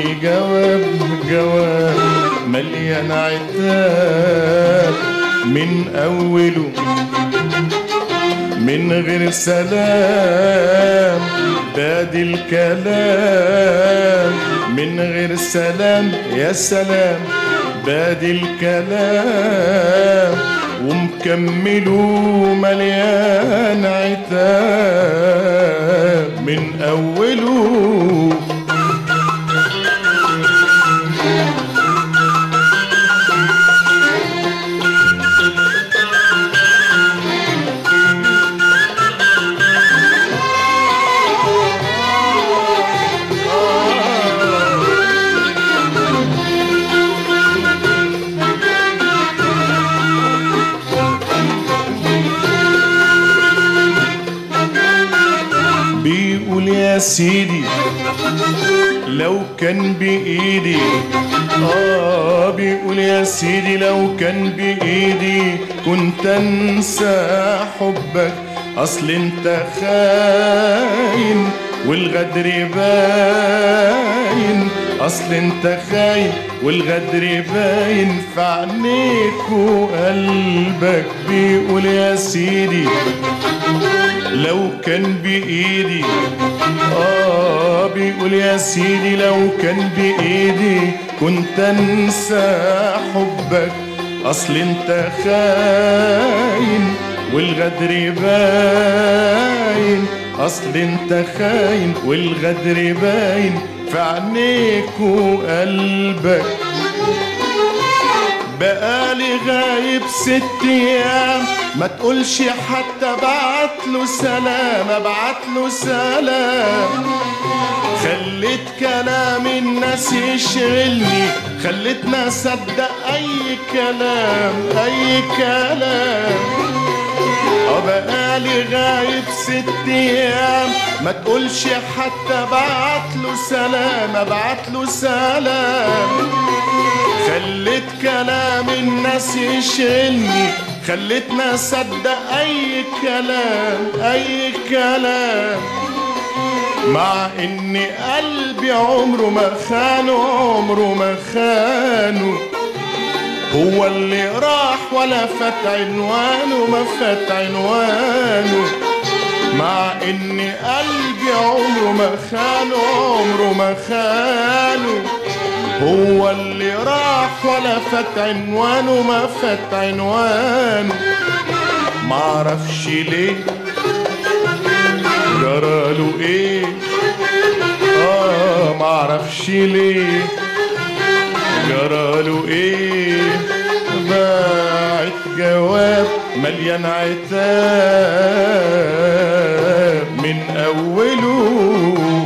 جواب جواب مليان عتاب من أوله من غير سلام بادي الكلام من غير سلام يا سلام بادي الكلام ومكمله مليان عتاب من أوله بيقول يا سيدي لو كان بإيدي آه بيقول يا سيدي لو كان بإيدي كنت أنسى حبك أصل أنت خاين والغدر باين أصل أنت خاين والغدر باين في عينيك وقلبك بيقول يا سيدي لو كان بإيدي آه بيقول يا سيدي لو كان بإيدي كنت أنسى حبك أصل أنت خاين والغدر باين أصل أنت خاين والغدر باين في عينيك وقلبك بقالي غايب ست ايام ما تقولش حتى بعت له سلام ابعت له سلام خليت كلام الناس يشغلني خليتنا اصدق اي كلام اي كلام اه بقالي غايب ست ايام ما تقولش حتى بعت له سلام ابعت له سلام خليت كلام الناس يشغلني خليتنا اصدق اي كلام اي كلام مع ان قلبي عمره ما خانه عمره ما خانه هو اللي راح ولا فات عنوانه ما فات عنوانه مع ان قلبي عمره ما خانه عمره ما خانه هو اللي راح ولا فات عنوانه ما فات عنوانه معرفش ليه جراله ايه اه معرفش ليه جراله ايه باعت جواب مليان عتاب من اوله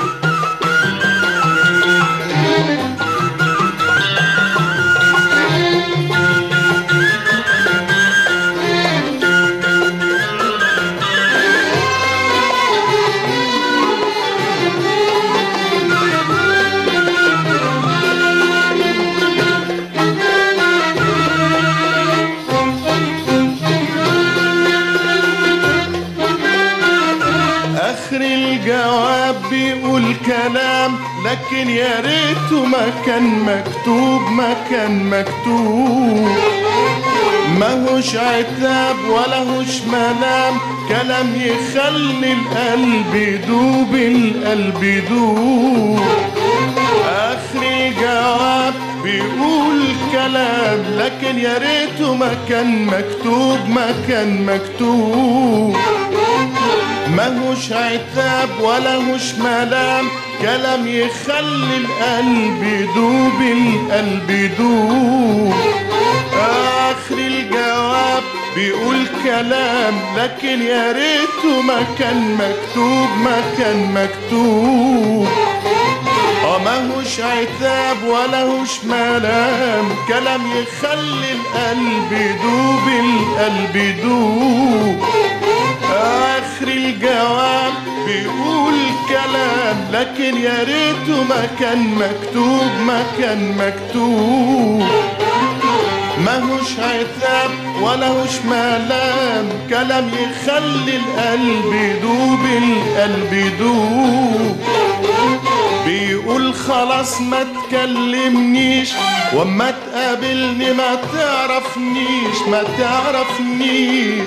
اخر الجواب بيقول كلام لكن يا ريته ما كان مكتوب ما كان مكتوب ماهوش عتاب ولا هوش ملام كلام يخلي القلب يدوب القلب يدوب اخر الجواب بيقول كلام لكن يا ريته ما كان مكتوب ما كان مكتوب ماهوش عتاب ولا هوش ملام كلام يخلي القلب يدوب القلب يدوب اخر الجواب بيقول كلام لكن يا ريته ما كان مكتوب ما كان مكتوب اه ماهوش عتاب ولا هوش ملام كلام يخلي القلب يدوب القلب يدوب اخر الجواب بيقول كلام لكن يا ريته ما كان مكتوب ما كان مكتوب ماهوش عتاب ولا هوش ملام كلام يخلي القلب يدوب القلب يدوب بيقول خلاص ما تكلمنيش واما تقابلني ما تعرفنيش ما تعرفنيش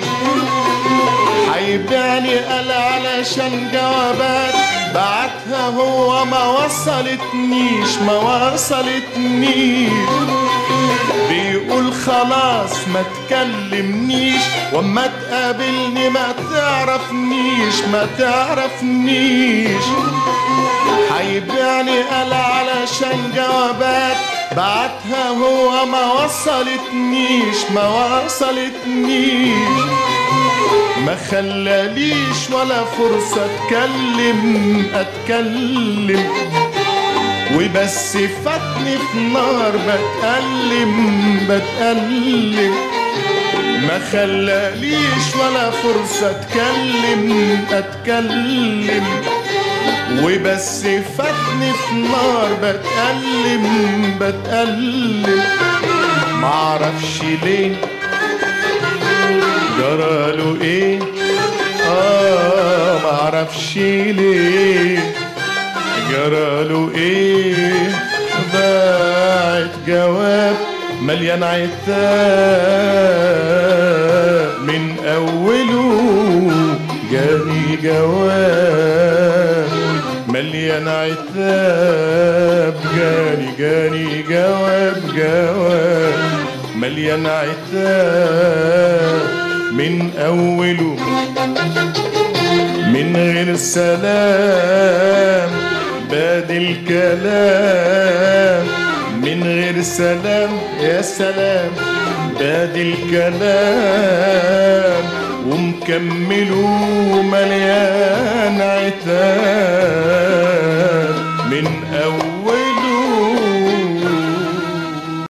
هيبيعني قال علشان جوابات بعتها هو ما وصلتنيش ما وصلتنيش بيقول خلاص ما تكلمنيش واما تقابلني ما تعرفنيش ما تعرفنيش هيبيعني قال علشان جوابات بعتها هو ما وصلتنيش ما وصلتنيش ما خلاليش ولا فرصة اتكلم اتكلم وبس فاتني في نار بتألم بتألم ما خلاليش ولا فرصة اتكلم اتكلم وبس فاتني في نار بتألم بتألم معرفش ليه جراله ايه اه معرفش ليه جراله ايه باعت جواب مليان عتاب من اوله جاني جواب مليان عتاب جاني جاني جواب جواب مليان عتاب من اوله من غير سلام بادي الكلام من غير سلام يا سلام بادي الكلام ومكمله مليان عتاب من أول